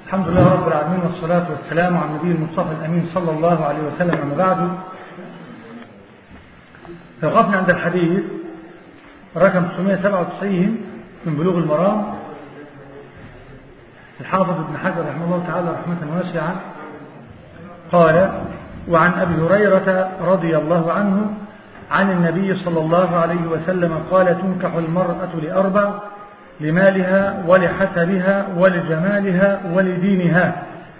الحمد لله رب العالمين والصلاة والسلام على النبي المصطفى الأمين صلى الله عليه وسلم أما بعد وقفنا عند الحديث رقم 997 من بلوغ المرام الحافظ ابن حجر رحمه الله تعالى رحمة واسعة قال وعن أبي هريرة رضي الله عنه عن النبي صلى الله عليه وسلم قال تنكح المرأة لأربع لمالها ولحسبها ولجمالها ولدينها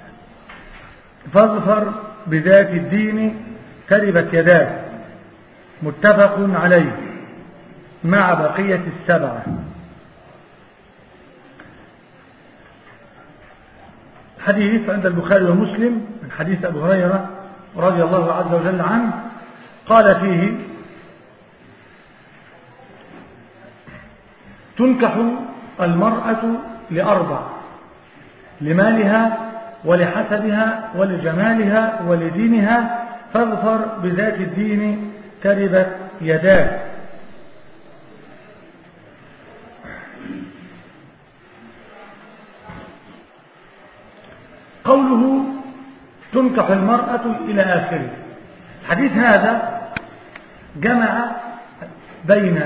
فاظفر بذات الدين تربت يداك متفق عليه مع بقية السبعة حديث عند البخاري ومسلم من حديث أبو هريرة رضي الله عز وجل عنه قال فيه تنكح المرأة لأربع لمالها ولحسبها ولجمالها ولدينها فاظفر بذات الدين تربت يداك قوله تنكح المرأة إلى آخره الحديث هذا جمع بين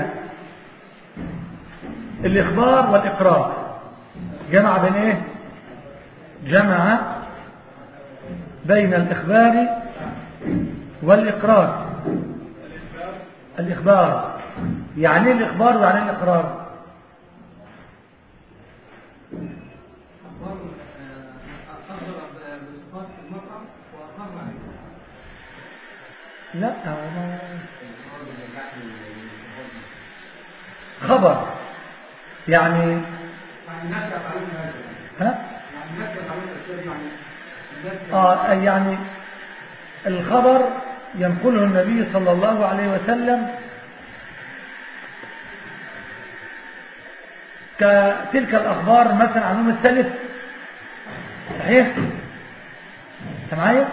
الإخبار والإقرار جمع بين إيه جمع بين الإخبار والإقرار الإخبار يعني إيه الإخبار ويعني إيه الإقرار لا ما خبر يعني ها آه يعني الخبر ينقله النبي صلى الله عليه وسلم كتلك الأخبار مثلا عن يوم الثالث صحيح انت معايا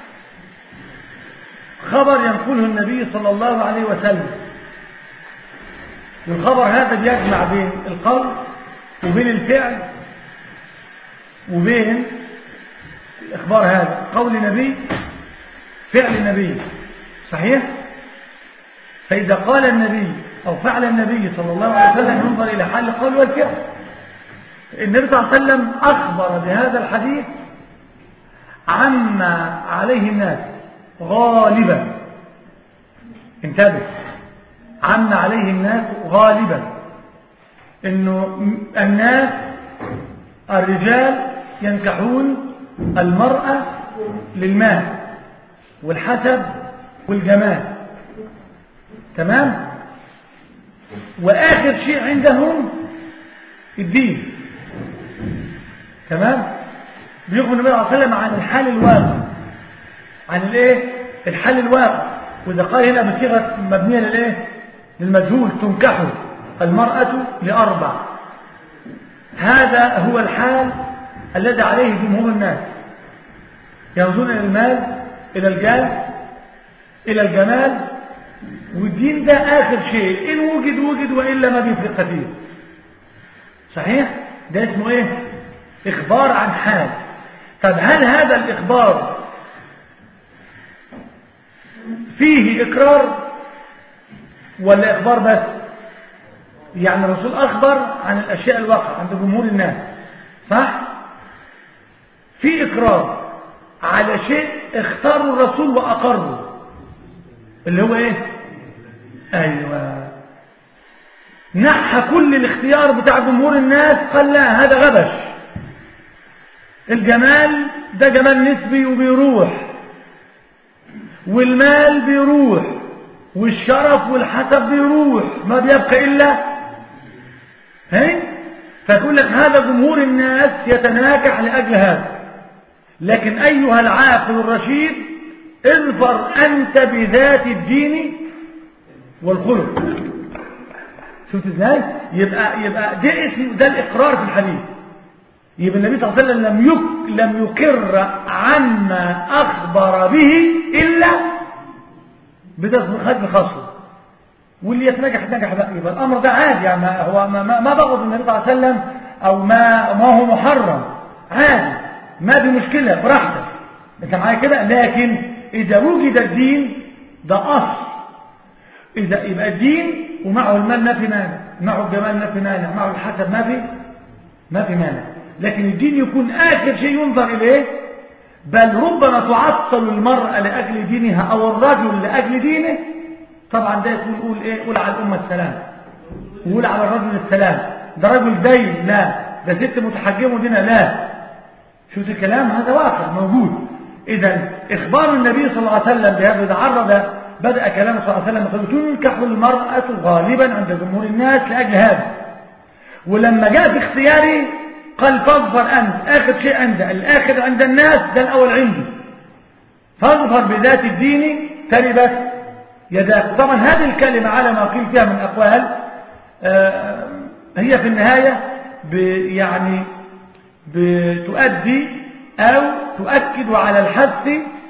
خبر ينقله النبي صلى الله عليه وسلم والخبر هذا بيجمع بين القول وبين الفعل وبين الإخبار هذا قول نبي فعل نبي صحيح فإذا قال النبي أو فعل النبي صلى الله عليه وسلم ينظر إلى حال القول والفعل النبي صلى الله عليه وسلم أخبر بهذا الحديث عما عليه الناس غالبا انتبه عما عليه الناس غالبا انه الناس الرجال ينكحون المرأة للمال والحسب والجمال تمام واخر شيء عندهم الدين تمام بيخبر النبي صلى الله عليه وسلم عن الحال الواقع عن الايه الحال الواقع واذا قال هنا بصيغه مبنيه للايه للمجهول تنكح المراه لاربع هذا هو الحال الذي عليه جمهور الناس ينظرون الى المال الى الجاه الى الجمال والدين ده اخر شيء ان وجد وجد والا ما بيفرق كثير صحيح ده اسمه ايه اخبار عن حال طب هل هذا الاخبار فيه إقرار ولا إخبار بس يعني الرسول أخبر عن الأشياء الواقع عند جمهور الناس صح في إقرار على شيء اختاره الرسول وأقره اللي هو إيه أيوة نحى كل الاختيار بتاع جمهور الناس قال لا هذا غبش الجمال ده جمال نسبي وبيروح والمال بيروح والشرف والحسب بيروح ما بيبقى إلا هي فيقول لك هذا جمهور الناس يتناكح لأجل هذا لكن أيها العاقل الرشيد اظفر أنت بذات الدين والخلق شفت ازاي يبقى يبقى ده اسم ده الاقرار في الحديث يبقى النبي صلى الله عليه وسلم لم يك لم يقر عما اخبر به الا بتصديق خاصه واللي يتنجح نجح بقى يبقى الامر ده عادي يعني ما هو ما, ما, ما بغض النبي صلى الله عليه وسلم او ما ما هو محرم عادي ما في مشكلة براحتك انت معايا كده لكن اذا وجد الدين ده اصل اذا يبقى الدين ومعه المال ما في مانع معه الجمال ما في مانع معه الحسب ما في ما في مانع لكن الدين يكون اخر شيء ينظر اليه بل ربما تعطل المرأة لأجل دينها أو الرجل لأجل دينه طبعا ده يكون يقول إيه قول على الأمة السلام وقول على الرجل السلام ده رجل دين لا ده ست متحجمه دينها لا شوف الكلام هذا واقع موجود إذا إخبار النبي صلى الله عليه وسلم بهذا إذا عرض بدأ كلامه صلى الله عليه وسلم يقول تنكح المرأة غالبا عند جمهور الناس لأجل هذا ولما جاء في اختياري قال فاظفر أنت آخر شيء عند الآخر عند الناس ده الأول عندي فاظفر بذات الدين تربت يداك طبعا هذه الكلمة على ما قيل فيها من أقوال آه هي في النهاية يعني بتؤدي أو تؤكد على الحث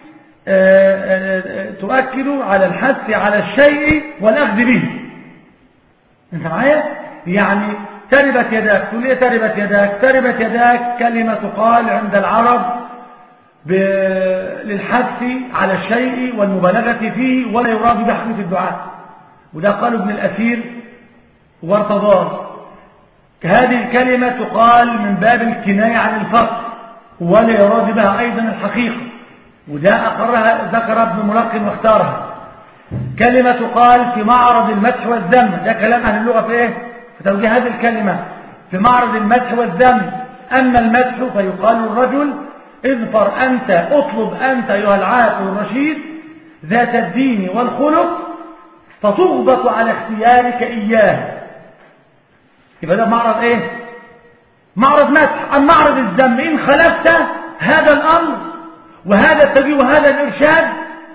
تؤكد على الحث على الشيء والأخذ به انت معايا يعني تربت يداك تقول ايه تربت يداك تربت يداك كلمة تقال عند العرب ب... للحث على الشيء والمبالغة فيه ولا يراد بحديث الدعاء وده قالوا ابن الأثير وارتضاه هذه الكلمة تقال من باب الكناية عن الفقر ولا يراد بها أيضا الحقيقة وده أقرها ذكر ابن ملقن واختارها كلمة تقال في معرض المدح والذم ده كلام أهل اللغة في إيه؟ في توجيه هذه الكلمة في معرض المدح والذم أما المدح فيقال الرجل اظفر أنت اطلب أنت أيها العاقل الرشيد ذات الدين والخلق فتغبط على اختيارك إياه يبقى ده معرض إيه معرض مدح أم معرض الذم إن خلفت هذا الأمر وهذا التبيه وهذا الإرشاد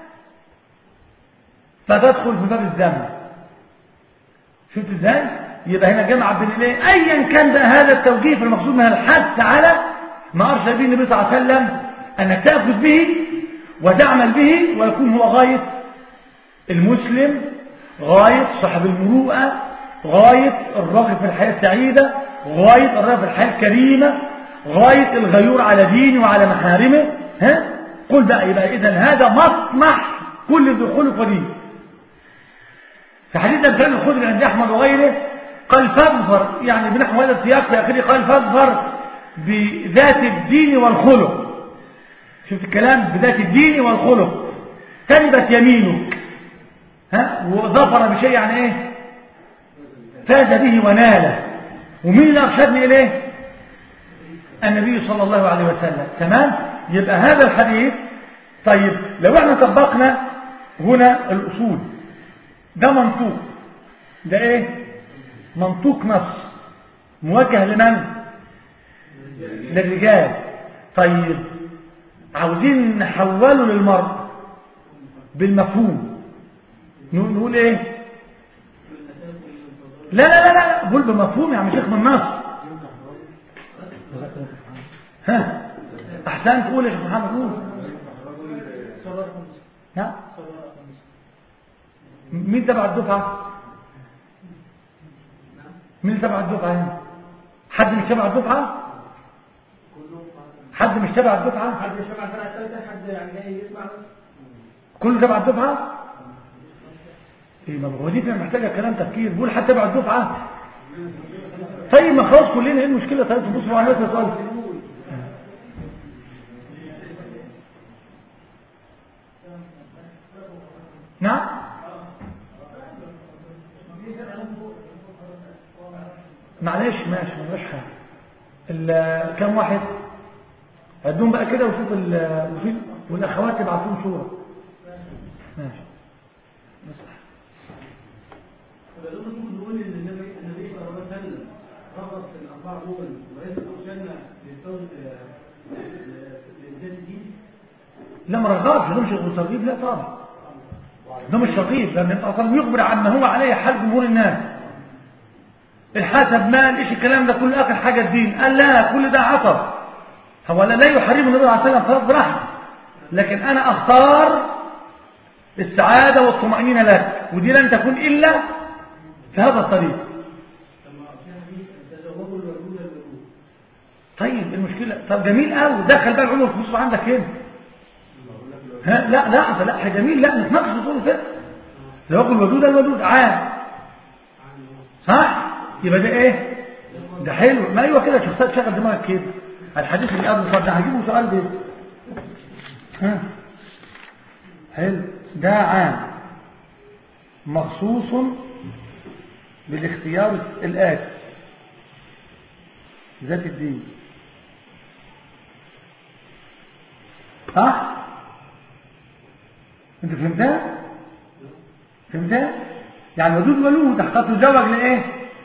فتدخل في باب الذم شفت ازاي يبقى هنا جمع بين الايه ايا كان بقى هذا التوجيه فالمقصود من الحث على ما ارشد به النبي صلى الله عليه وسلم انك تاخذ به وتعمل به ويكون هو غايه المسلم غايه صاحب المروءه غايه الراغب في الحياه السعيده غايه الراغب في الحياه الكريمه غايه الغيور على دينه وعلى محارمه ها قل بقى يبقى اذا هذا مطمح كل ذي خلق ودين في حديث الفرد الخدري عند احمد وغيره قال فاظفر يعني بنحو هذا السياق في اخره قال فاظفر بذات الدين والخلق شفت الكلام بذات الدين والخلق تربت يمينك ها وظفر بشيء يعني ايه فاز به وناله ومين اللي ارشدني اليه النبي صلى الله عليه وسلم تمام يبقى هذا الحديث طيب لو احنا طبقنا هنا الاصول ده منطوق ده ايه منطوق نص موجه لمن للرجال طيب عاوزين نحوله للمرء بالمفهوم نقول ايه لا لا لا لا قول بمفهوم يا عم شيخ من النص ها احسن تقول يا شيخ محمد قول ها مين تبع الدفعة مين تبع الدفعة هنا حد مش تبع الدفعة حد مش تبع الدفعة حد مش تبع الفرقة الثالثة حد يعني جاي يسمع كله تبع الدفعة ايه ما هو دي محتاجة كلام تفكير بقول حد تبع الدفعة طيب ما خلاص كلنا ايه المشكلة طيب تبصوا على نفس سؤال نعم معلش ماشي مش حاجه كم واحد عدهم بقى كده وشوف ال وفي والاخوات تبعتون صوره ماشي فبدأنا نقول ان النبي النبي صلى الله عليه وسلم رغب في الاربعه دول وليس ارشدنا للتوجه لإنجاز الدين لا ما رغبش ده مش ترغيب لا طبعا ده مش ترغيب لان اصلا يخبر عما هو عليه حال جمهور الناس الحسب مال ايش الكلام ده كله اخر حاجه الدين قال لا كل ده عطب هو لا يحرم النبي عليه الصلاه والسلام براحته لكن انا اختار السعاده والطمانينه لك ودي لن تكون الا في هذا الطريق لما في حديث تزوجوا الولود الولود طيب المشكلة طب جميل قوي دخل بقى العمر الخصوص عندك هنا ها لا لا لا جميل لا نتناقش في اصول الفقه لو يقول الودود الودود عام صح يبقى ده ايه ده حلو ما ايوه كده شخصيات شغل دماغك كده الحديث اللي قبل طب ده هجيبه سؤال ده ها حلو ده عام مخصوص بالاختيار الآتي ذات الدين صح انت فهمتها فهمتها يعني ودود ولود احتاط تزوج لايه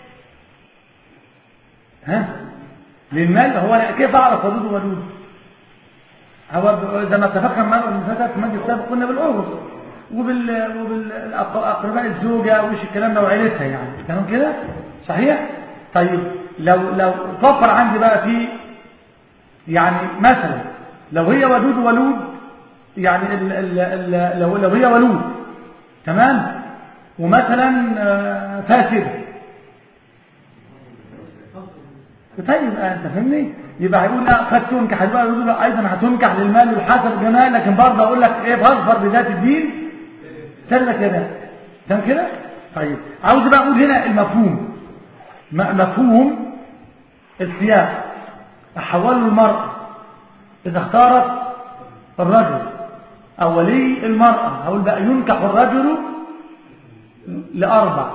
ها للمال هو كيف اعرف ودود ولود هو زي ما اتفقنا المره اللي فاتت في المجلس السابق قلنا بالعرف وبال وبالاقرباء الزوجه وش الكلام ده وعيلتها يعني تمام كده صحيح طيب لو لو توفر عندي بقى في يعني مثلا لو هي ودود ولود يعني ال ال ال لو لو هي ولود تمام ومثلا فاسد طيب انت فهمني يبقى هيقول لا قد تنكح يبقى يقول له ايضا هتنكح للمال والحسب والجمال لكن برضه اقول لك ايه فاظفر بذات الدين سلك كده تمام كده طيب عاوز بقى اقول هنا المفهوم مفهوم السياق احوله المرأة اذا اختارت الرجل او ولي المرأة هقول بقى ينكح الرجل لاربع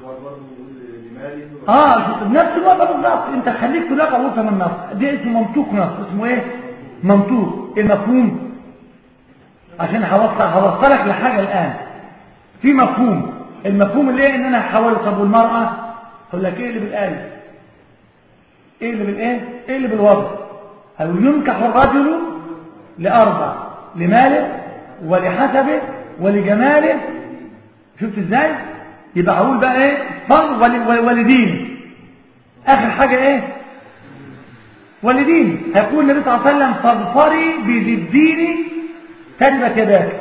اه نفس الوضع بالظبط انت خليك تلاقى وفهم النص دي اسمه منطوق نص اسمه ايه منطوق المفهوم عشان هوصل هوصلك لحاجه الان في مفهوم المفهوم اللي ايه ان انا هحول طب والمراه اقول لك ايه اللي بالايه ايه اللي بالايه ايه اللي بالوضع هل ينكح الرجل لاربع لماله ولحسبه ولجماله شفت ازاي يبقى هقول بقى ايه فضل ولدين اخر حاجة ايه ولدين هيقول النبي صلى الله عليه وسلم فاظفري بذي الدين تجبت يداك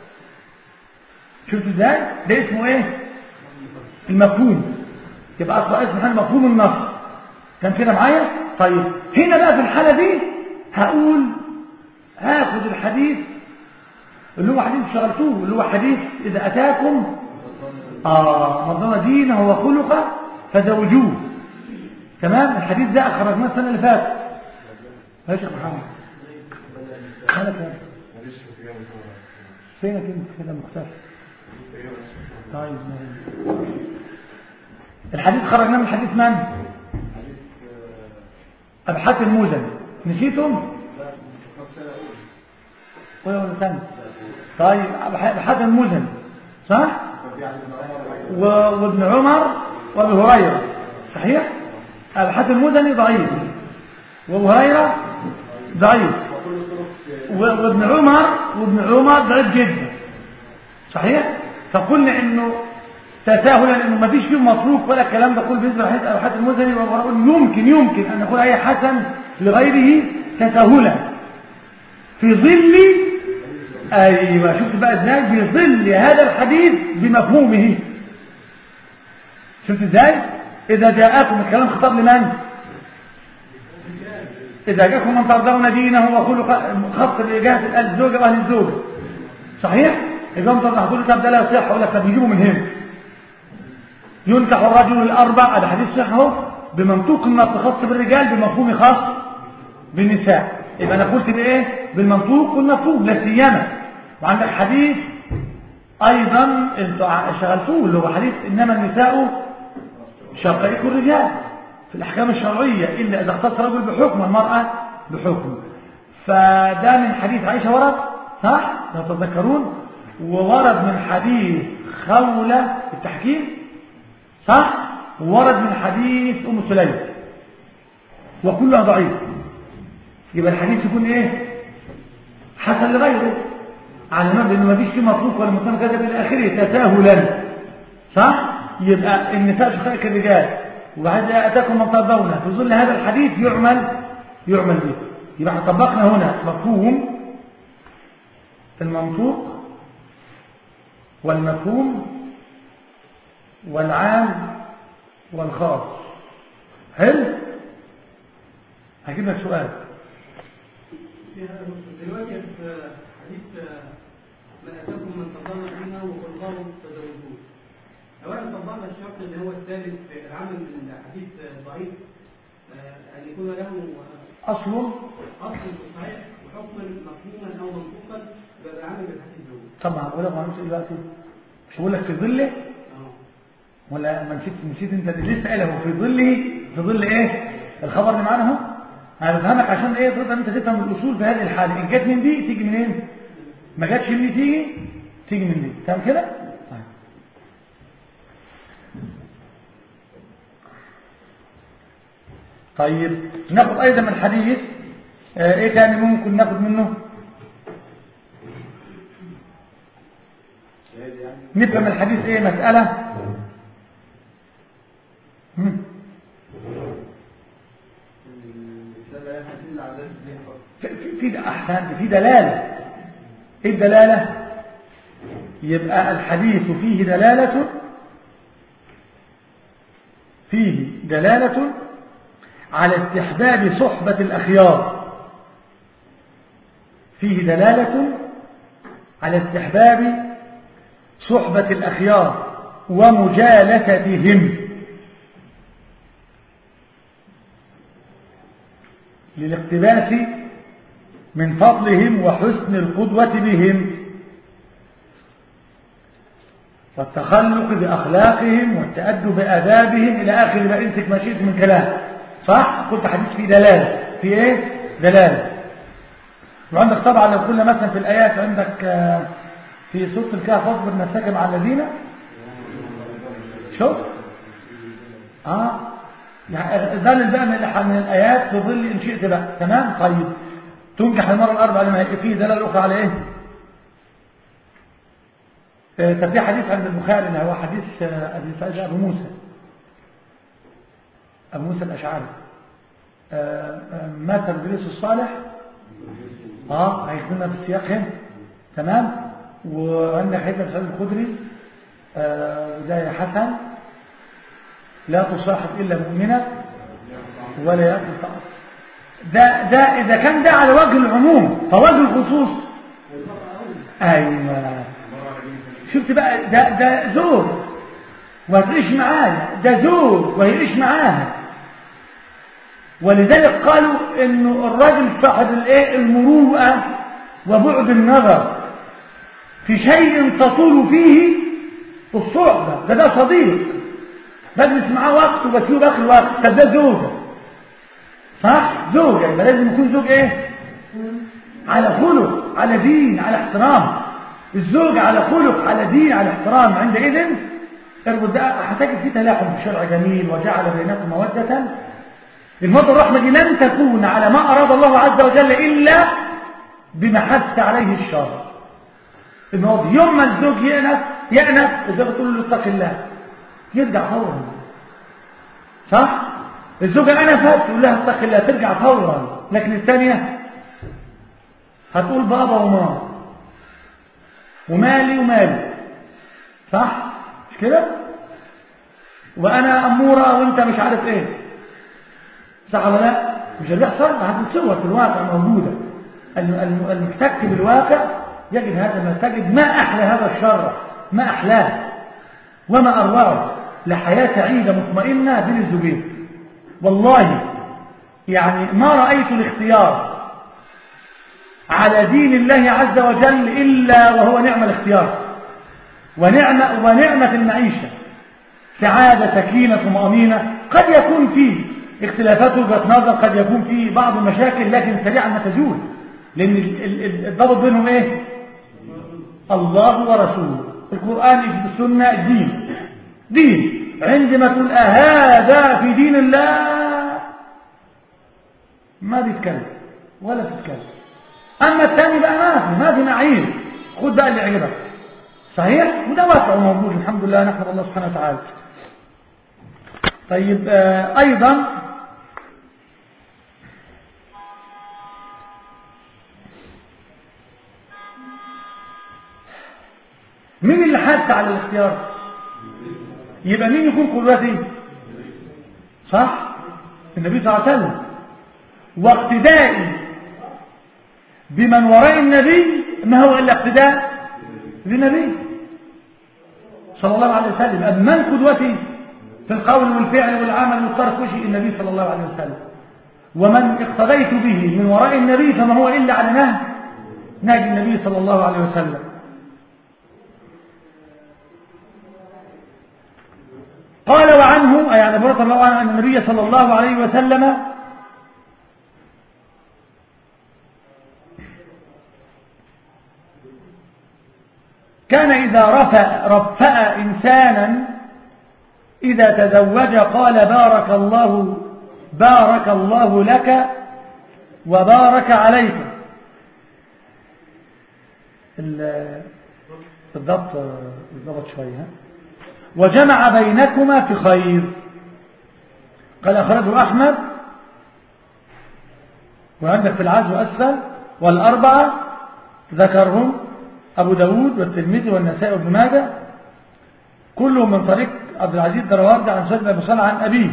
شفت ازاي ده اسمه ايه المفهوم يبقى اصلا اسمه مفهوم النص كان كده معايا طيب هنا بقى في الحالة دي هقول هاخد الحديث اللي هو حديث شغلتوه اللي هو حديث اذا اتاكم آه مرضنا دينه وخلقه فزوجوه تمام الحديث ده أخرجناه السنة اللي فاتت يا شيخ محمد مالك يا فينك انت كده مختفي طيب الحديث خرجناه من حديث من أبحاث الموزن نسيتم ولا ولا ثاني طيب أبحاث الموزن صح وابن عمر وابي هريره صحيح الحد المدني ضعيف وابو هريره ضعيف وابن عمر وابن عمر ضعيف جدا صحيح فقلنا انه تساهلا انه ما فيش فيه مطروق ولا الكلام ده كله بالنسبه لحديث الحد المدني يمكن يمكن ان نقول اي حسن لغيره تساهلا في ظل ايوه شفت بقى ازاي في ظل هذا الحديث بمفهومه شفت ازاي اذا جاءكم الكلام خطاب لمن اذا جاءكم من ترضون دينه وخلق خط لجهه الزوجه واهل الزوجه صحيح اذا انت هتقول طب ده لا يصح اقول لك طب يجيبوا من هنا ينكح الرجل الاربع هذا حديث صح اهو بمنطوق النص خاص بالرجال بمفهوم خاص بالنساء يبقى انا قلت بايه بالمنطوق والمفهوم لا سيما وعندك حديث ايضا انتوا شغلتوه اللي هو حديث انما النساء شقائق الرجال في الاحكام الشرعيه الا اذا اختص رجل بحكم والمراه بحكم فده من حديث عائشه ورد صح لو تتذكرون وورد من حديث خوله التحكيم صح وورد من حديث ام سليم وكلها ضعيف يبقى الحديث يكون ايه حسن لغيره على نوع لانه ما فيش فيه مطلوب ولا مطلوب كذا الى اخره تساهلا صح يبقى النساء شقائق الرجال وبعد اتاكم من ترضون في ظل هذا الحديث يعمل يعمل به يبقى احنا طبقنا هنا مفهوم المنطوق والمفهوم والعام والخاص حلو هجيب لك سؤال دلوقتي في حديث ما اتاكم من تضل دينه والله تزوجوه لو احنا طبقنا الشرط اللي هو الثالث في العمل من الحديث الضعيف آه، ان يكون له أصل اصل في الصحيح وحكما مفهوما او منطوقا يبقى العمل بالحديث الزوج طبعا هقول لك معلومة ايه دلوقتي مش هقول لك في ظله اه ولا ما نسيت نسيت انت اللي لسه قاله في ظله في ظل ايه الخبر اللي معانا اهو انا بفهمك عشان ايه تقدر انت تفهم الاصول في هذه الحاله ان جت من دي تيجي منين ما جاتش من دي تيجي تيجي من دي تمام كده طيب طيب ناخد ايضا من الحديث آه، ايه تاني ممكن ناخد منه نفهم الحديث ايه مسألة مم. في في- في احسن في دلالة ايه الدلالة يبقى الحديث فيه دلالة فيه دلالة على استحباب صحبة الأخيار فيه دلالة على استحباب صحبة الأخيار ومجالستهم للاقتباس من فضلهم وحسن القدوة بهم والتخلق بأخلاقهم والتأدب بآدابهم إلى آخر ما امسك ما شئت من كلام صح؟ قلت حديث فيه دلالة في إيه؟ دلالة وعندك طبعا لو قلنا مثلا في الآيات عندك آه، في سورة الكهف اصبر نفسك مع الذين شوف اه يعني ذلك بقى من الح- من الآيات في ظل إن شئت بقى تمام طيب تنكح المرة الأربع لما يبقى فيه دلالة أخرى على إيه آه، طب في حديث عند البخاري اللي هو حديث آه، أبي سعيد أبو موسى أبو موسى الأشعري آه، آه، مات إدريس الصالح اه هيخدمنا في السياق هنا تمام وعندك حديث أبي سعيد الخدري آه، وده حسن لا تصاحب إلا مؤمنة ولا يأكل طعام ده ده إذا كان ده على وجه العموم فوجه الخصوص أيوة شفت بقى ده ده زوج وهتعيش معايا ده زوج وهيعيش معاها ولذلك قالوا انه الراجل صاحب الايه المروءه وبعد النظر في شيء تطول فيه الصحبه ده ده صديق بجلس معاه وقت وبسيبه باقي الوقت طب ده زوجه صح زوجه يبقى لازم يكون زوج ايه على خلق على دين على احترام الزوج على خلق على دين على احترام عندئذ اربط ده هتجد فيه تلاحم في الشرع جميل وجعل بينكم مودة الموت الرحمة دي لن تكون على ما أراد الله عز وجل إلا بما حث عليه الشرع الموت يوم ما الزوج يأنف يأنف الزوج تقول له اتق الله يرجع فورا صح الزوجة أنفت تقول لها اتق الله ترجع فورا لكن الثانية هتقول بابا وماما ومالي ومالي صح مش كده وانا اموره وانت مش عارف ايه صح ولا لا مش اللي بيحصل هتتصور في الواقع موجوده الم- الم- المحتك بالواقع يجد هذا ما تجد ما احلى هذا الشر ما احلاه وما اروعه لحياه سعيده مطمئنه بين الزوجين والله يعني ما رايت الاختيار على دين الله عز وجل إلا وهو نعم الاختيار ونعمة, ونعمة المعيشة سعادة سكينة طمأنينة قد يكون فيه اختلافات وجهة نظر قد يكون فيه بعض المشاكل لكن سريعا ما تزول لأن ال- ال- ال- الضبط بينهم إيه الله ورسوله القرآن السنة دين دين عندما تقول هذا في دين الله ما بيتكلم ولا تتكلم اما الثاني بقى ما في ما في معايير خد بقى اللي يعجبك صحيح وده واقع موجود الحمد لله نحمد الله سبحانه وتعالى طيب آه ايضا مين اللي حث على الاختيار يبقى مين يكون قدوتي صح النبي صلى الله عليه وسلم واقتدائي بمن وراء النبي ما هو إلا اقتداء بالنبي صلى الله عليه وسلم أم من قدوتي في القول والفعل والعمل والترك وشيء النبي صلى الله عليه وسلم ومن اقتديت به من وراء النبي فما هو إلا على نهج نهج النبي صلى الله عليه وسلم قال وعنه أي عن أبو رضي الله عنه أن النبي صلى الله عليه وسلم كان إذا رفع, رفأ إنسانا إذا تزوج قال بارك الله بارك الله لك وبارك عليك بالضبط بالضبط شوية وجمع بينكما في خير قال أخرجه أحمد وعندك في العزو أسفل والأربعة ذكرهم أبو داود والترمذي والنسائي وابن ماجه كلهم من طريق عبد العزيز دروارد عن سيدنا أبي صالح عن أبيه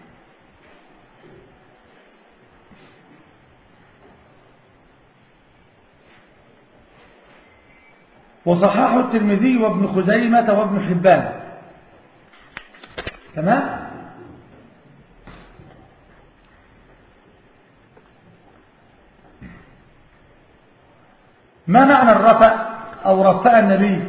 وصححه الترمذي وابن خزيمة وابن حبان تمام ما معنى الرفع أو رفع النبي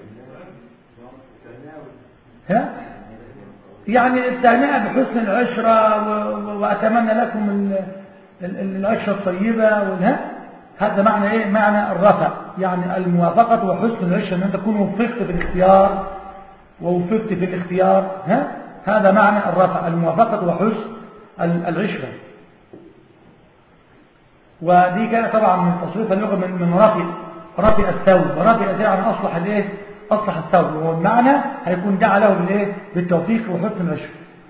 ها؟ يعني التهنئة بحسن العشرة وأتمنى لكم العشرة الطيبة والها هذا معنى إيه؟ معنى الرفع يعني الموافقة وحسن العشرة أن أنت تكون وفقت في الاختيار ووفقت في الاختيار ها؟ هذا معنى الرفع الموافقة وحسن العشرة ودي كانت طبعا من تصريف اللغة من من رفع رفع الثوب ورفع الثوب يعني أصلح الايه أصلح الثوب وهو المعنى هيكون دعا له بالايه بالتوفيق وحسن العشرة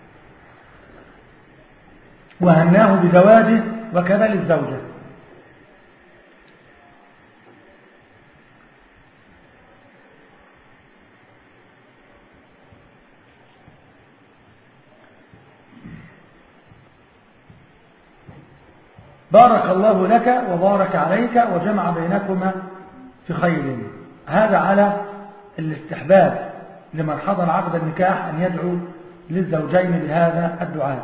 وهناه بزواجه وكذلك الزوجة بارك الله لك وبارك عليك وجمع بينكما في خير هذا على الاستحباب لمن حضر عقد النكاح أن يدعو للزوجين بهذا الدعاء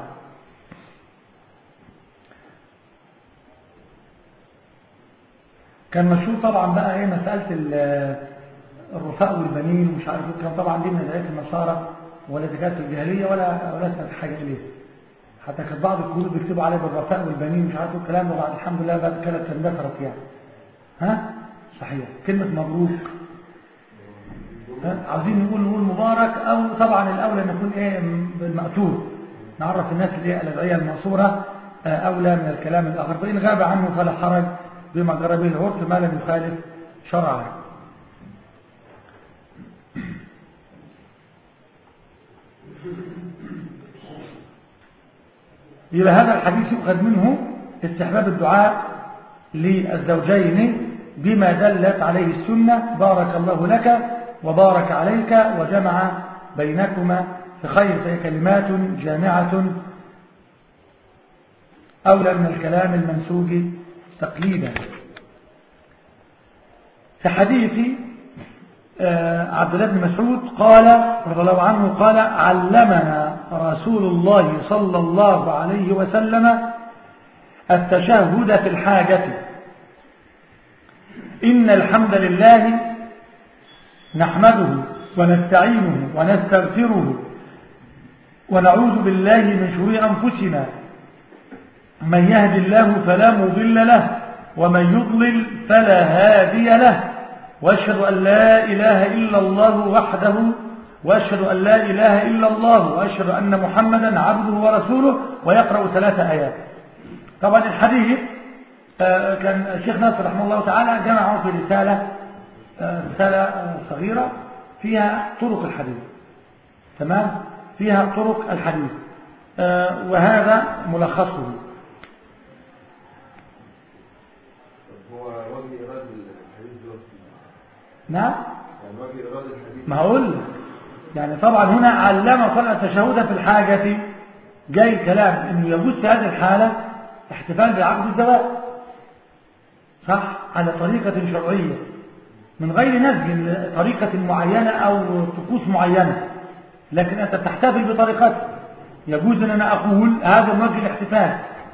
كان مشهور طبعا بقى ايه مسألة الرفاء والبنين ومش عارف كان طبعا دي من العيات النصارى ولا كانت في الجاهلية ولا ولا اسمها حاجة إليه حتى كان بعض الكتب بيكتبوا عليه بالرفاء والبنين مش عارف الكلام ده بعد الحمد لله بعد كده اندثرت يعني ها صحيح كلمة مبروك ها؟ عاوزين نقول نقول مبارك او طبعا الاولى نكون ايه بالمأثور نعرف الناس اللي هي الادعيه المأثوره اولى من الكلام الاخر فان غاب عنه فلا حرج بما جرى به العرف ما لم يخالف شرعا يبقى هذا الحديث يؤخذ منه استحباب الدعاء للزوجين بما دلت عليه السنة بارك الله لك وبارك عليك وجمع بينكما في خير فهي كلمات جامعة أولى من الكلام المنسوج تقليدا في حديث عبد الله بن مسعود قال رضي الله عنه قال علمنا رسول الله صلى الله عليه وسلم التشهد في الحاجة إن الحمد لله نحمده ونستعينه ونستغفره ونعوذ بالله من شرور أنفسنا من يهد الله فلا مضل له ومن يضلل فلا هادي له واشهد أن لا إله إلا الله وحده واشهد أن لا إله إلا الله واشهد أن محمدا عبده ورسوله ويقرأ ثلاثة آيات طبعا الحديث كان الشيخ ناصر رحمه الله تعالى جمعه في رسالة رسالة صغيرة فيها طرق الحديث تمام فيها طرق الحديث وهذا ملخصه هو وجه إرادة الحديث دلوقتي نعم يعني وجه إرادة الحديث ما هقول لك. يعني طبعا هنا علم صلى التشهد في الحاجة جاي كلام انه يجوز في هذه الحالة احتفال بعقد الزواج صح على طريقة شرعية من غير نسج طريقة معينة أو طقوس معينة لكن أنت تحتفل بطريقته يجوز أن أنا أقول هذا موجه الاحتفال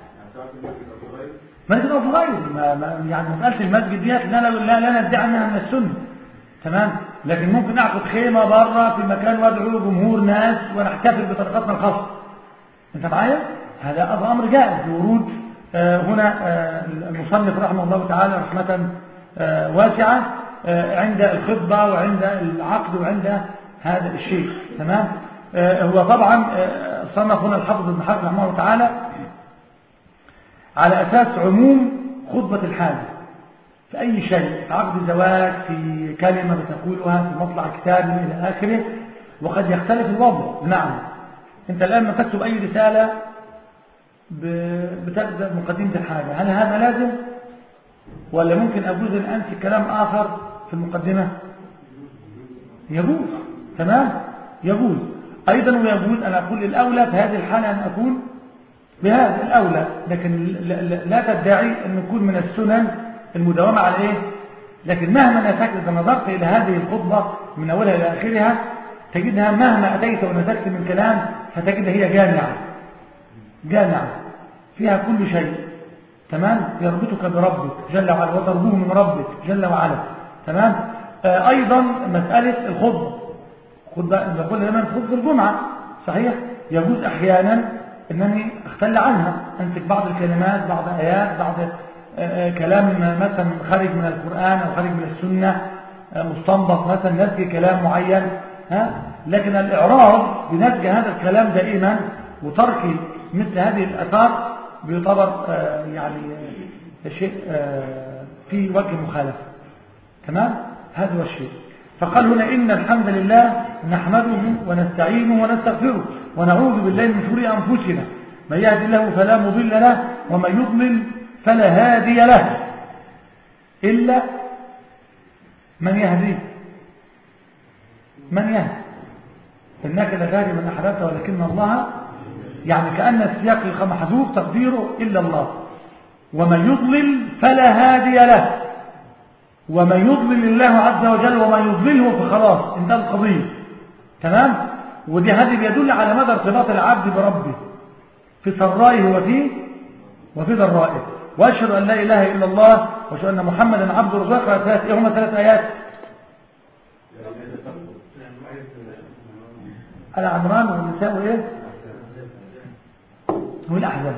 مسجد أبو غير ما ما يعني مسألة المسجد ديت لا لا لا, لا ندعي أنها من السنة تمام لكن ممكن نعقد خيمة بره في مكان وادعو جمهور ناس ونحتفل بطريقتنا الخاصة أنت معايا؟ هذا هذا أمر جائز بورود آه هنا آه المصنف رحمه الله تعالى رحمة آه واسعة عند الخطبة وعند العقد وعند هذا الشيء تمام هو طبعا صنف هنا الحافظ ابن حجر رحمه الله تعالى على أساس عموم خطبة الحاجة في أي شيء في عقد زواج في كلمة بتقولها في مطلع كتاب إلى آخره وقد يختلف الوضع بمعنى أنت الآن ما تكتب أي رسالة بتبدأ مقدمة الحاجة هل هذا لازم ولا ممكن أجوز أن أنسي كلام آخر في المقدمة يجوز تمام يجوز أيضا ويجوز أن أقول الأولى في هذه الحالة أن أكون بهذا الأولى لكن لا تدعي أن يكون من السنن المداومة على إيه لكن مهما نسكت إذا نظرت إلى هذه الخطبة من أولها إلى آخرها تجدها مهما أتيت ونسكت من كلام فتجدها هي جامعة جامعة فيها كل شيء تمام يربطك بربك جل وعلا وترجوه من ربك جل وعلا تمام آه أيضا مسألة الخطبة خطبة نقول دائما خطبة الجمعة صحيح يجوز أحيانا أنني أختل عنها أمسك بعض الكلمات بعض آيات بعض آه كلام مثلا خارج من القرآن أو خارج من السنة آه مستنبط مثلا نسج كلام معين ها لكن الإعراض بنسج هذا الكلام دائما وترك مثل هذه الأثار بيعتبر يعني شيء في وجه مخالفة تمام هذا هو الشيء فقال هنا إن الحمد لله نحمده ونستعينه ونستغفره ونعوذ بالله من شرور أنفسنا من يهد الله فلا مضل له ومن يضلل فلا هادي له إلا من يهديه من يهدي إنك لتهدي من أحببت ولكن الله يعني كأن السياق محذوف تقديره إلا الله ومن يضلل فلا هادي له ومن يضلل الله عز وجل ومن يضلله فخلاص انتهى القضية تمام ودي هذه بيدل على مدى ارتباط العبد بربه في سرائه وفي وفي ضرائه واشهد ان لا اله الا الله واشهد ان محمدا عبد ورسوله ثلاث ايه هما ثلاث ايات على عمران والنساء وايه والأحزاب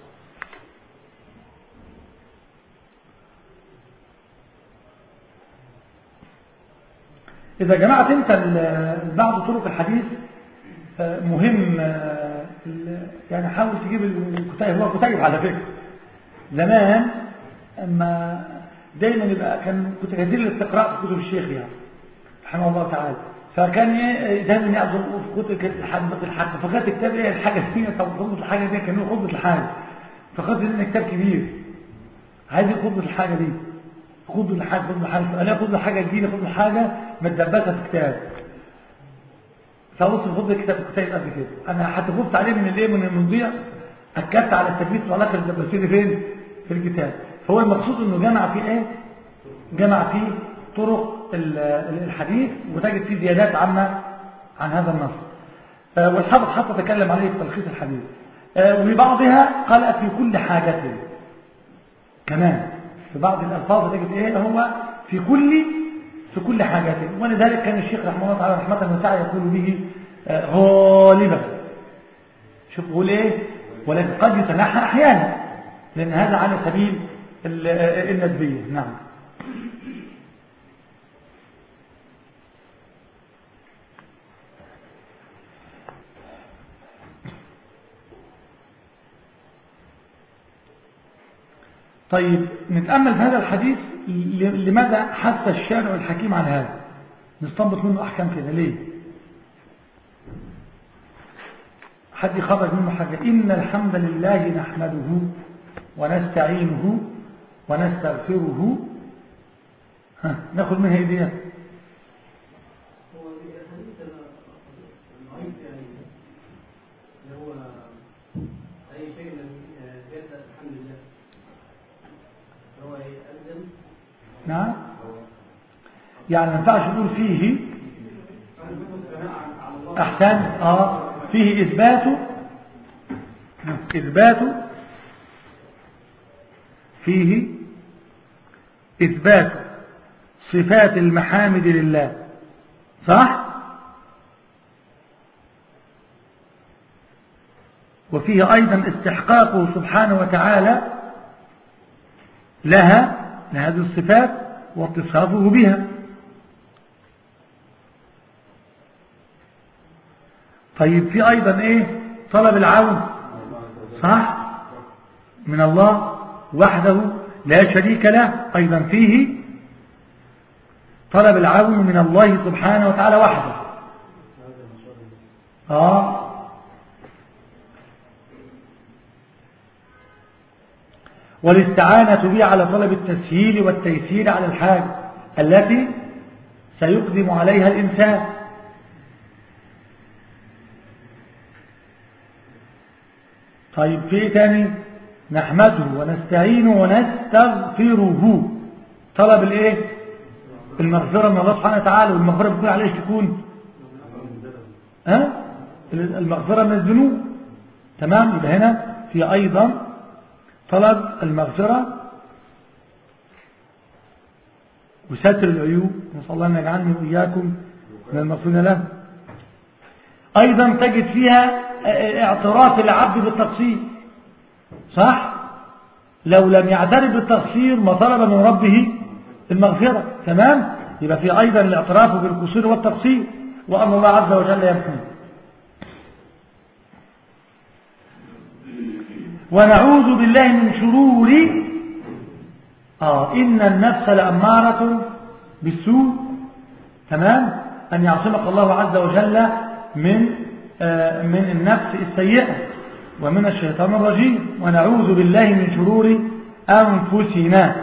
إذا جمعت أنت بعض طرق الحديث مهم يعني حاول تجيب الكتيب هو كتيب على فكرة زمان أما دايما يبقى كان كنت كثير الاستقراء في كتب الشيخ يعني رحمه الله تعالى فكان ايه دايما يعزم في كتب خطبه الحاجه فكانت كتاب ايه الحاجه دي طب خطبه الحاجه دي كان خطبه الحاجه فقلت ان كتاب كبير عايز خطبه الحاجه دي خطبه الحاجه خطبه الحاجه قال لي خطبه الحاجه دي خطبه الحاجه متدبسه في كتاب فبص خطبه كتاب كتاب قد كده انا حتى خفت عليه من الايه من المضيع اكدت على التثبيت والعلاقه الدباسيه فين في الكتاب فهو المقصود انه جمع فيه ايه جمع فيه طرق الحديث وتجد فيه زيادات عامة عن هذا النص والحافظ حتى تكلم عليه في تلخيص الحديث وبعضها قال في كل حاجة كمان في بعض الألفاظ تجد إيه هو في كل في كل حاجة ولذلك كان الشيخ رحمه الله تعالى رحمة وسعة يقول به غالبا شوف قول إيه ولكن قد يتنحى أحيانا لأن هذا على سبيل الندبية نعم طيب نتأمل في هذا الحديث لماذا حث الشارع الحكيم على هذا نستنبط منه أحكام كده ليه حد يخرج منه حاجة إن الحمد لله نحمده ونستعينه ونستغفره ها ناخد منها ايه هو الحديث ضعيف يعني اللي هو أي شيء من جد الحمد لله نعم يعني ما ينفعش نقول فيه أحسن آه فيه إثبات إثبات فيه إثبات صفات المحامد لله صح وفيه أيضا استحقاقه سبحانه وتعالى لها لهذه الصفات واتصافه بها طيب في أيضا إيه طلب العون صح من الله وحده لا شريك له أيضا فيه طلب العون من الله سبحانه وتعالى وحده آه والاستعانة به على طلب التسهيل والتيسير على الحاجة التي سيقدم عليها الإنسان طيب في ايه تاني نحمده ونستعينه ونستغفره طلب الايه المغفرة من الله سبحانه وتعالى والمغفرة بتكون عليه تكون ها المغفرة من الذنوب تمام يبقى هنا في أيضا طلب المغفرة وستر العيوب نسأل الله أن يجعلني وإياكم من المغفرين له أيضا تجد فيها اعتراف العبد بالتقصير صح لو لم يعترف بالتقصير ما طلب من ربه المغفرة تمام يبقى في أيضا الاعتراف بالقصير والتقصير وأن الله عز وجل يمحيه ونعوذ بالله من شرور آه إن النفس لأمارة بالسوء تمام أن يعصمك الله عز وجل من آه من النفس السيئة ومن الشيطان الرجيم ونعوذ بالله من شرور أنفسنا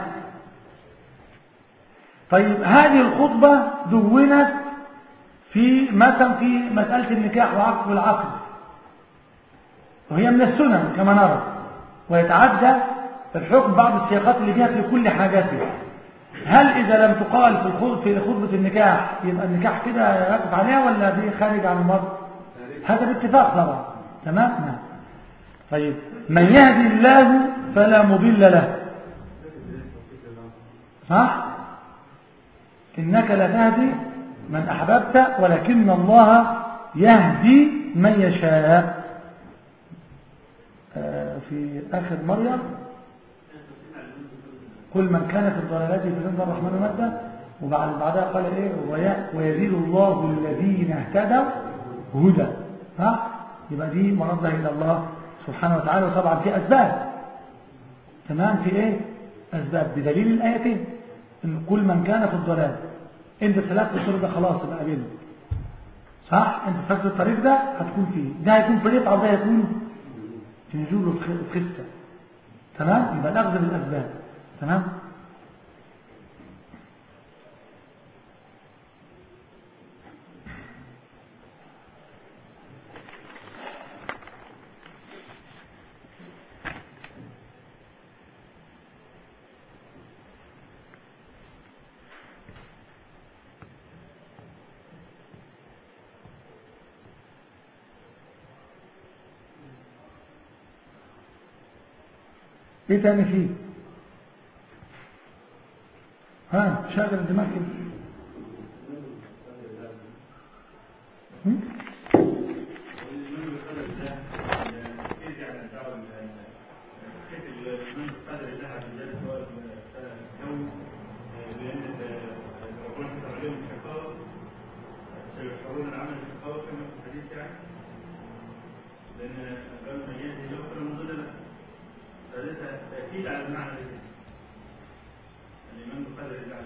طيب هذه الخطبة دونت في مثلا في مسألة النكاح وعقد العقد وهي من السنن كما نرى ويتعدى الحكم بعض السياقات اللي فيها في كل حاجاته هل إذا لم تقال في في خطبة النكاح يبقى النكاح كده يقف عليها ولا دي خارج عن المرض هذا باتفاق طبعا تمام نعم طيب من يهدي الله فلا مضل له صح إنك لا تهدي من أحببت ولكن الله يهدي من يشاء في آخر مريم كل من كان في الضلالات فلن الرحمن مادة وبعد بعدها قال ايه ويزيد الله الذين اهتدوا هدى ها يبقى دي مرضها الى الله سبحانه وتعالى وطبعا في اسباب تمام في ايه اسباب بدليل الايتين ان كل من كان في الضلال انت سلكت الطريق ده خلاص يبقى قابله صح انت سلكت الطريق ده هتكون فيه ده هيكون في رفعه وده هيكون في نزول وخسته تمام يبقى الاخذ بالاسباب تمام ايه تاني فيه ها شغل الدماغ كده لأن قالوا من يهدي له فلا مضل له فليس تأكيد على المعنى ده الإيمان بقدر الله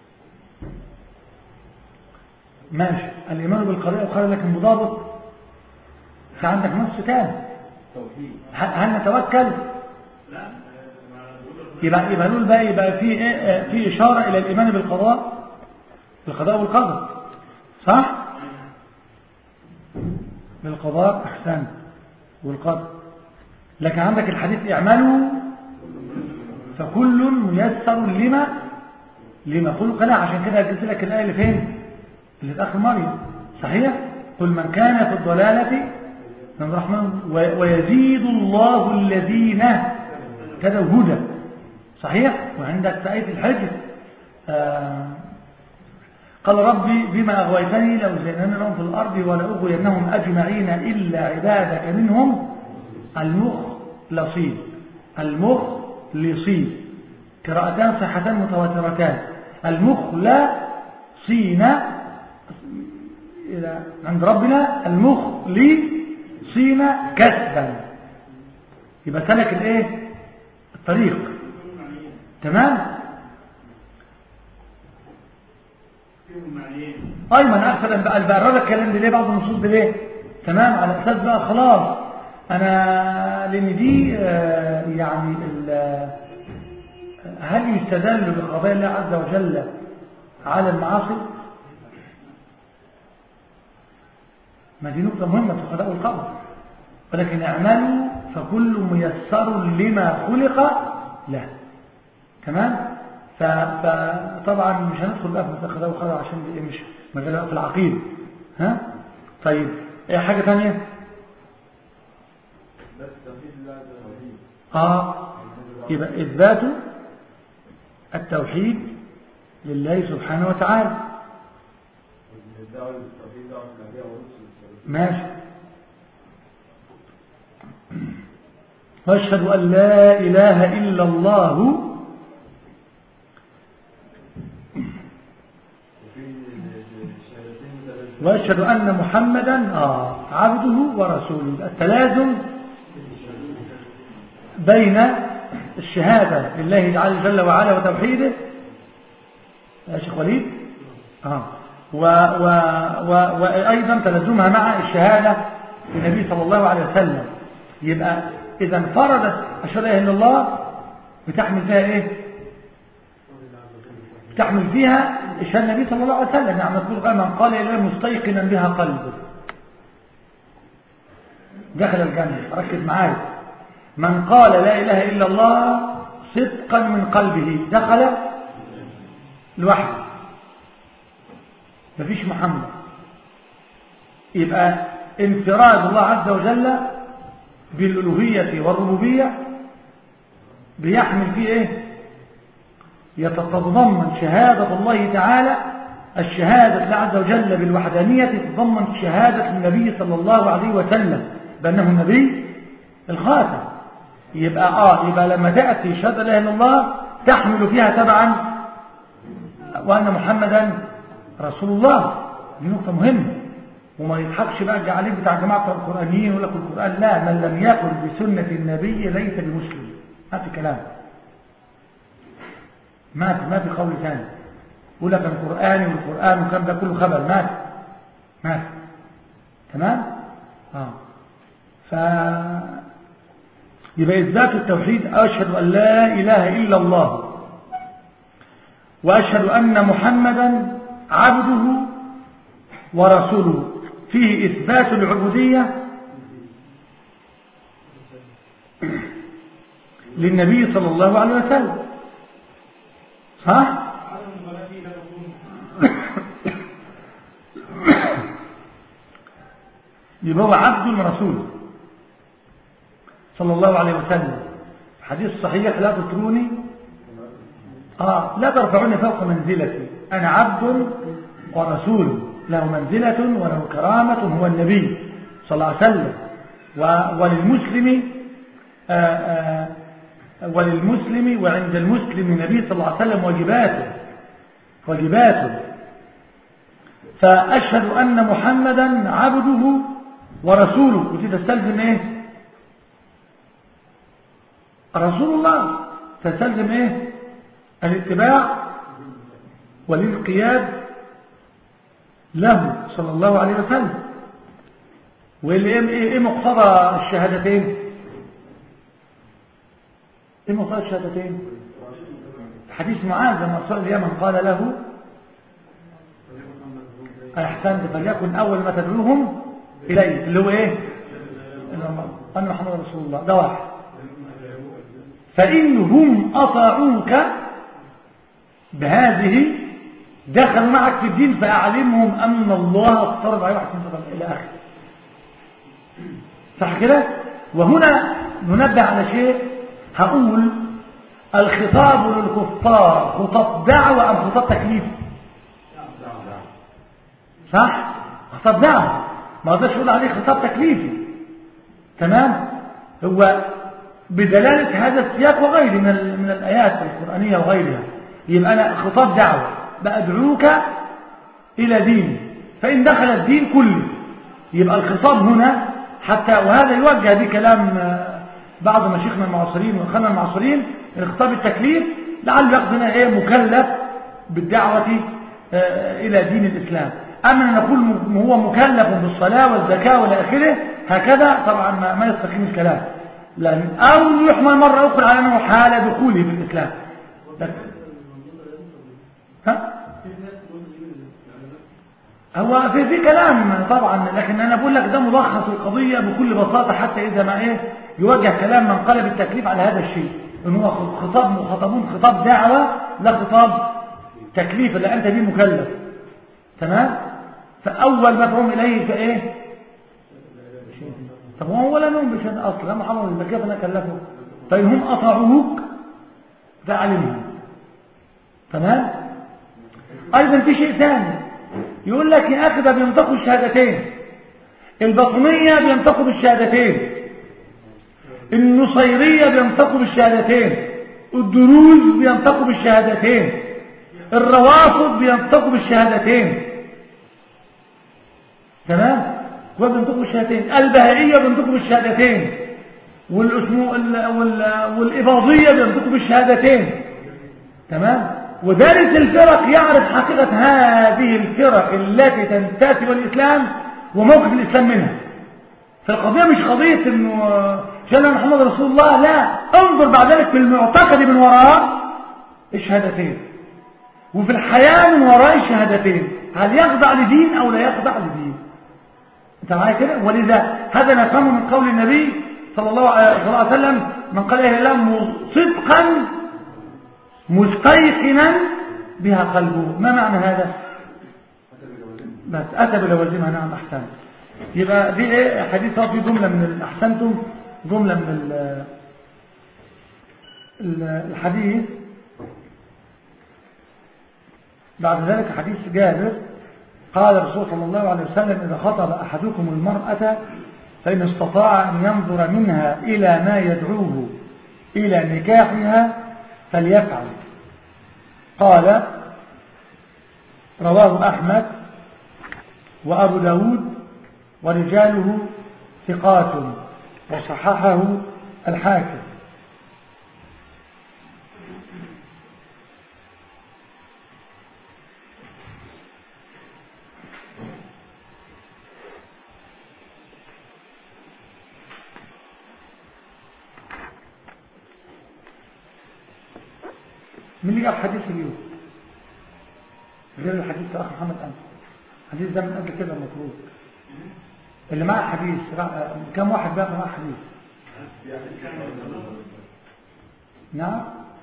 ماشي الإيمان بالقضاء وقال لك المضابط في عندك نص تاني توحيد هل هل نتوكل لا ما بقول يبقى يبقى نقول بقى يبقى في إيه في إشارة إلى الإيمان بالقضاء بالقضاء والقدر صح بالقضاء أحسن والقدر لكن عندك الحديث اعملوا فكل ميسر لما لما خلق له عشان كده جبت لك الآية اللي فين اللي في آخر مريم صحيح قل من كان في الضلالة من الرحمن و- ويزيد الله الذين اهتدوا هدى صحيح وعندك في آية الحجر آه قال ربي بما أغويتني لأزينن لهم في الأرض ولأغوينهم أجمعين إلا عبادك منهم المخلصين المخلصين قراءتان صحتان متواترتان المخلصين إلى عند ربنا المخلصين كسبا يبقى سلك الايه الطريق تمام فيهم معنيين ايمن اكثر بقى البقرر الكلام ده ليه بعض النصوص ده ليه تمام على اساس بقى خلاص انا لان دي آه، يعني ال- آه، هل يستدل بقضايا الله عز وجل على المعاصي ما دي نقطة مهمة في قضاء القبر ولكن اعملوا فكل ميسر لما خلق له تمام ف- فطبعا مش هندخل بقى في مسألة قضاء القبر عشان دي إيه مش مجال بقى في العقيدة ها طيب ايه حاجة تانية بس توحيد الله عز وجل اه يبقى اثبات التوحيد لله سبحانه وتعالى الدعوة للتوحيد دعوة الأنبياء والرسل ماشي واشهد ان لا اله الا الله وفي الشهادتين متلازمين واشهد ان محمدا آه عبده ورسوله التلازم بين الشهاده لله تعالى جل وعلا وتوحيده يا شيخ وليد اه و و و وايضا تلازمها مع الشهاده للنبي صلى الله عليه وسلم يبقى اذا انفردت اشهد الا الله بتحمل فيها ايه تحمل فيها إشهاد النبي صلى الله عليه وسلم يعني تقول قال من قال إليه مستيقنا بها قلبه دخل الجنة ركز معايا من قال لا إله إلا الله صدقا من قلبه دخل لوحده مفيش محمد يبقى انفراد الله عز وجل بالألوهية والربوبية بيحمل فيه ايه يتضمن شهادة الله تعالى الشهادة الله عز وجل بالوحدانية تتضمن شهادة النبي صلى الله عليه وسلم بأنه النبي الخاتم يبقى آه يبقى لما تأتي شهادة لا إله إلا الله تحمل فيها تبعا وأن محمدا رسول الله دي نقطة مهمة وما يضحكش بقى الجعالين بتاع جماعة القرآنيين يقول لك القرآن لا من لم يقل بسنة النبي ليس بمسلم ما في كلام ما في ما في قول ثاني يقول لك القرآن والقرآن وكم ده كله خبر ما في ما في تمام اه ف يبقى إثبات التوحيد أشهد أن لا إله إلا الله وأشهد أن محمدا عبده ورسوله فيه إثبات العبودية للنبي صلى الله عليه وسلم صح؟ يبقى هو عبد من رسول صلى الله عليه وسلم حديث صحيح لا تتروني آه لا ترفعوني فوق منزلتي أنا عبد ورسول له منزلة وله كرامة هو النبي صلى الله عليه وسلم و- وللمسلم آه آه وللمسلم وعند المسلم النبي صلى الله عليه وسلم واجباته واجباته فأشهد أن محمدا عبده ورسوله ودي تستلزم ايه رسول الله تستلزم ايه الاتباع والانقياد له صلى الله عليه وسلم واللي ايه ايه مقتضى الشهادتين ايه مقتضى الشهادتين حديث معاذ لما صلى اليمن قال له احسنت فليكن اول ما تدعوهم اليه اللي هو ايه ان محمد رسول الله ده واحد فانهم اطاعوك بهذه دخلوا معك في الدين فأعلمهم أن الله افترض عليهم حسن صدر إلى آخر صح كده وهنا ننبه على شيء هقول الخطاب للكفار خطاب دعوة أم خطاب تكليف صح خطاب دعوة ما اقدرش اقول عليه خطاب تكليفي تمام هو بدلالة هذا السياق وغيره من ال- من الآيات القرآنية وغيرها يبقى أنا خطاب دعوة بأدعوك إلى ديني فإن دخل الدين كله يبقى الخطاب هنا حتى وهذا يوجه به كلام آه، بعض مشيخنا المعاصرين واخواننا المعاصرين الخطاب التكليف لعله يقصد هنا ايه مكلف بالدعوة آه، إلى دين الإسلام أما أن نقول م- هو مكلف بالصلاة والزكاة والى آخره هكذا طبعا ما, ما يستقيم الكلام لأن أو يحمل مرة أخرى على أنه حال دخوله في الإسلام لكن ها؟ هو في في كلام طبعا لكن انا بقول لك ده ملخص القضيه بكل بساطه حتى اذا ما ايه يوجه كلام من قلب التكليف على هذا الشيء ان هو خطاب مخاطبون خطاب دعوه لا خطاب تكليف اللي انت به مكلف تمام فاول مدعوم اليه فايه طب هو ولا نوم بشهد اصلا يا محمد يبقى كيف انا اكلفه طيب هم اطاعوك فعلمهم تمام ايضا في شيء ثاني يقول لك يا اخي ده بينطقوا الشهادتين البطنيه بينطقوا بالشهادتين النصيريه بينطقوا بالشهادتين الدروز بينطقوا بالشهادتين الروافض بينطقوا بالشهادتين تمام هو بينطقوا بالشهادتين البهائيه بينطقوا بالشهادتين والاسمو وال... والاباضيه بينطقوا بالشهادتين تمام ودارس الفرق يعرف حقيقة هذه الفرق التي تنتسب الإسلام وموقف الإسلام منها فالقضية مش قضية انه شأن محمد رسول الله لا انظر بعد ذلك في المعتقد من وراء الشهادتين وفي الحياة من وراء الشهادتين هل يخضع لدين أو لا يخضع لدين انت معايا كده ولذا هذا نفهمه من قول النبي صلى الله عليه وسلم من قال إله الله صدقا مستيقنا بها قلبه ما معنى هذا بس أتى بلوازمها نعم أحسن يبقى دي ايه حديث في جملة من أحسنتم جملة من ال الحديث بعد ذلك حديث جابر قال الرسول صلى الله عليه وسلم إذا خطب أحدكم المرأة فإن استطاع أن ينظر منها إلى ما يدعوه إلى نكاحها فليفعل قال رواه أحمد وأبو داود ورجاله ثقات وصححه الحاكم من اللي جاب حديث اليوم غير الحديث يا اخ محمد انت الحديث ده من قبل كده المفروض اللي معاه حديث كم واحد بقى معاه حديث نعم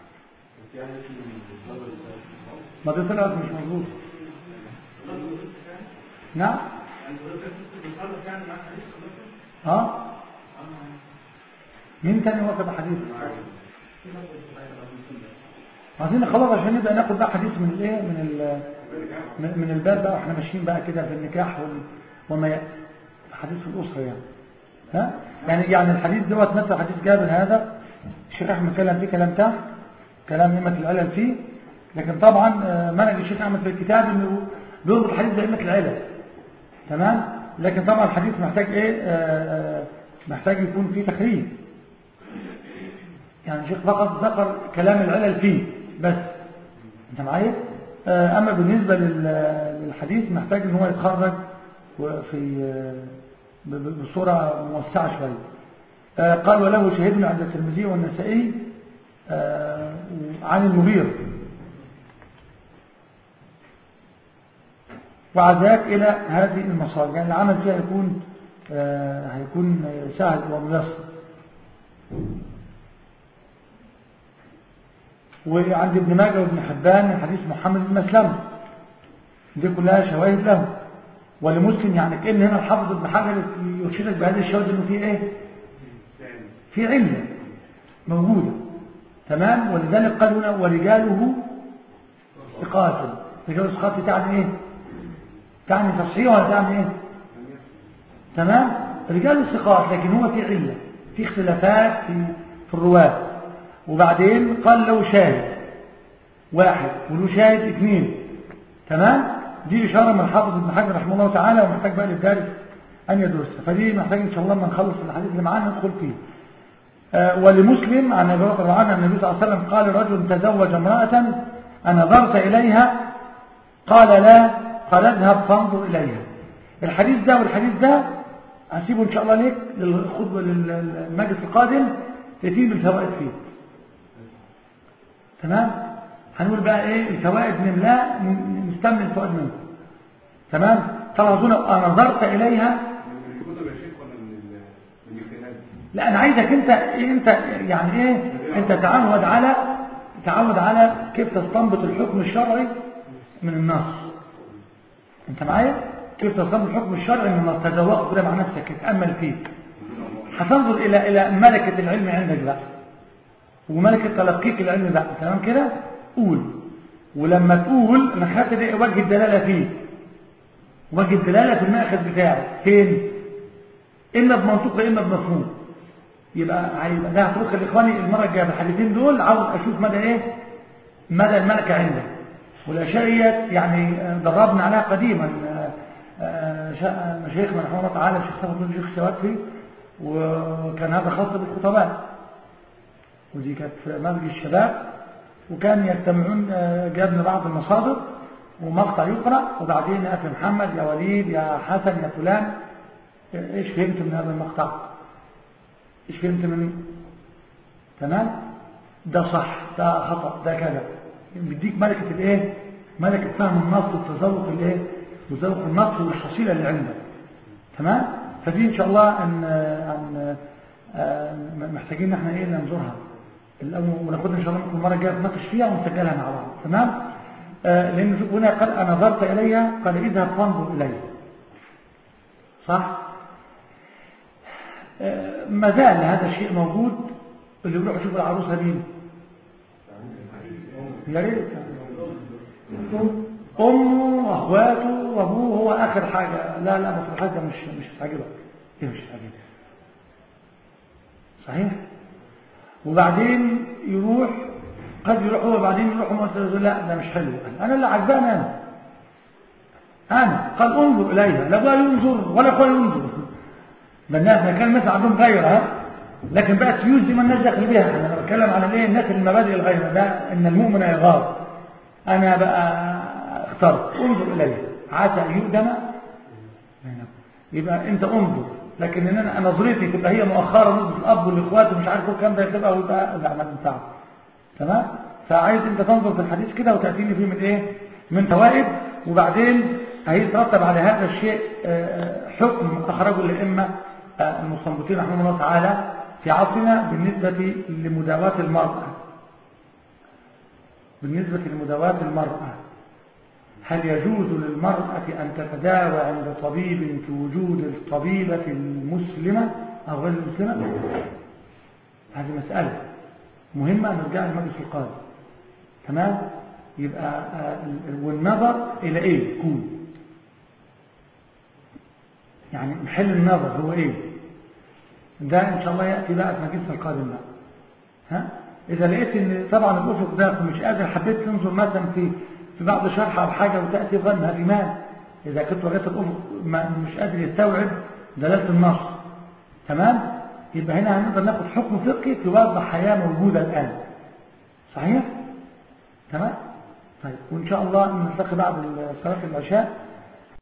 ما دي طلعت مش مظبوط نعم ها مين تاني واخد حديث عايزين خلاص عشان نبدا ناخد بقى حديث من الايه من ال من من الباب بقى واحنا ماشيين بقى كده في النكاح وال وما ي... حديث في الاسره يعني ها يعني يعني الحديث دوت مثل حديث جابر هذا الشيخ احمد اتكلم فيه كلام تحت كلام ائمه العلل فيه لكن طبعا منهج الشيخ احمد في الكتاب انه بيربط الحديث بائمه العلل تمام لكن طبعا الحديث محتاج ايه آآ آآ محتاج يكون فيه تخريج يعني الشيخ فقط ذكر كلام العلل فيه بس انت معايا اما بالنسبه للحديث محتاج ان هو يتخرج في بصوره موسعه شويه قال وله شهدنا عند الترمذي والنسائي عن المغير وعزاك الى هذه المصادر يعني العمل فيها هيكون هيكون سهل وميسر وعند ابن ماجه وابن حبان من حديث محمد بن مسلمة دي كلها شواهد له ولمسلم يعني كأن هنا الحافظ ابن حجر يرشدك بهذه الشواهد انه في ايه في علة موجودة تمام ولذلك قال هنا ورجاله ثقات رجال الثقات تعني ايه تعني تصحيح ولا تعني ايه تمام رجال الثقات لكن هو في علة في اختلافات في في الرواة وبعدين قال له شاهد واحد وله شاهد اثنين تمام دي إشارة من حافظ ابن حجر رحمه الله تعالى ومحتاج بقى للدارس أن يدرسها فدي محتاج إن شاء الله لما نخلص الحديث اللي معانا ندخل فيه آه ولمسلم عن ابي بكر عنه النبي صلى الله عليه وسلم قال رجل تزوج امرأة أنظرت إليها قال لا قال اذهب فانظر إليها الحديث ده والحديث ده هسيبه إن شاء الله ليك للخطبة للمجلس القادم يتيم بالفوائد فيه تمام هنقول بقى ايه الفوائد نملاه نستمن الفوائد منه تمام تلاحظون انا نظرت اليها من الكتب يا شيخ ولا من ال- من الكتاب؟ لا انا عايزك انت انت يعني ايه انت تعود على تعود على كيف تستنبط الحكم الشرعي من النص انت معايا كيف تستنبط الحكم الشرعي من النص تذوق كده مع نفسك اتامل فيه هتنظر الى الى ملكه العلم عندك بقى وملكه تلقيك العلم بقى تمام كده قول ولما تقول انا خدت ده وجه الدلاله فيه وجه الدلاله في المأخذ بتاعه فين اما بمنطوق واما بمفهوم يبقى هيبقى ده هتروح لاخواني المره الجايه بالحديثين دول عاوز اشوف مدى ايه مدى الملكه عندك والاشياء ديت يعني دربنا عليها قديما آه، آه، شا- مشايخنا رحمه الله تعالى الشيخ صفوت الشيخ الشواتفي وكان هذا خاص بالخطباء ودي كانت في مجلس الشباب وكان يجتمعون آه، جابنا بعض المصادر ومقطع يقرأ وبعدين يا أخي محمد يا وليد يا حسن يا فلان ايش فهمت من هذا المقطع ايش فهمت منه تمام ده صح ده خطأ ده كذا بيديك ملكة الايه ملكة فهم النص والتذوق الايه وتذوق النص والحصيلة اللي عندك تمام فدي ان شاء الله ان ان آه، محتاجين ان احنا ايه ننظرها الأول وناخدها ان شاء الله ممكن المره الجايه نتناقش فيها ونسجلها مع بعض تمام آه لان شوف هنا قال انا نظرت اليها قال اذهب فانظر اليها صح آه ما زال هذا الشيء موجود اللي بيروح يشوف العروسه مين يا ريت امه واخواته وابوه هو اخر حاجه لا لا ما في حاجه مش مش هتعجبك ايه مش هتعجبك صحيح وبعدين يروح قد يروح هو بعدين يروح وما لا ده مش حلو انا اللي عجباني انا انا قال انظر اليها لا ابوها ينظر ولا اخويا ينظر ما الناس ما كان مثل عندهم غيرها لكن بقى تيوز دي ما الناس داخل بيها انا بتكلم على الايه الناس المبادئ الغيره ده ان المؤمن يغار انا بقى اخترت انظر اليها عسى ان يؤدم يبقى انت انظر لكن ان انا نظرتي تبقى هي مؤخره نظره الاب والاخوات ومش عارف الكلام ده تبقى ويبقى لا ما تنفعش تمام فعايز انت تنظر في الحديث كده وتاتيني فيه من ايه من فوائد وبعدين هيترتب على هذا الشيء آه، حكم اخرجه الائمه آه، المستنبطين رحمه الله تعالى في عصرنا بالنسبه لمداواه المراه بالنسبه لمداواه المراه هل يجوز للمرأة أن تتداوى عند طبيب في وجود الطبيبة المسلمة أو غير المسلمة؟ هذه مسألة مهمة نرجع للمجلس القادم تمام؟ يبقى آه، والنظر إلى إيه؟ يكون يعني محل النظر هو إيه؟ ده إن شاء الله يأتي بقى في مجلس القادم بقى ها؟ إذا لقيت إن طبعا الأفق ده مش قادر حبيت تنظر مثلا في في بعض شرح أو حاجة وتأتي ظنها إيمان إذا كنت لغاية الأفق ما- مش قادر يستوعب دلالة النص تمام يبقى هنا هنقدر ناخد حكم فقهي في وضع حياة موجودة الآن صحيح تمام طيب وإن شاء الله نلتقي بعد صلاة العشاء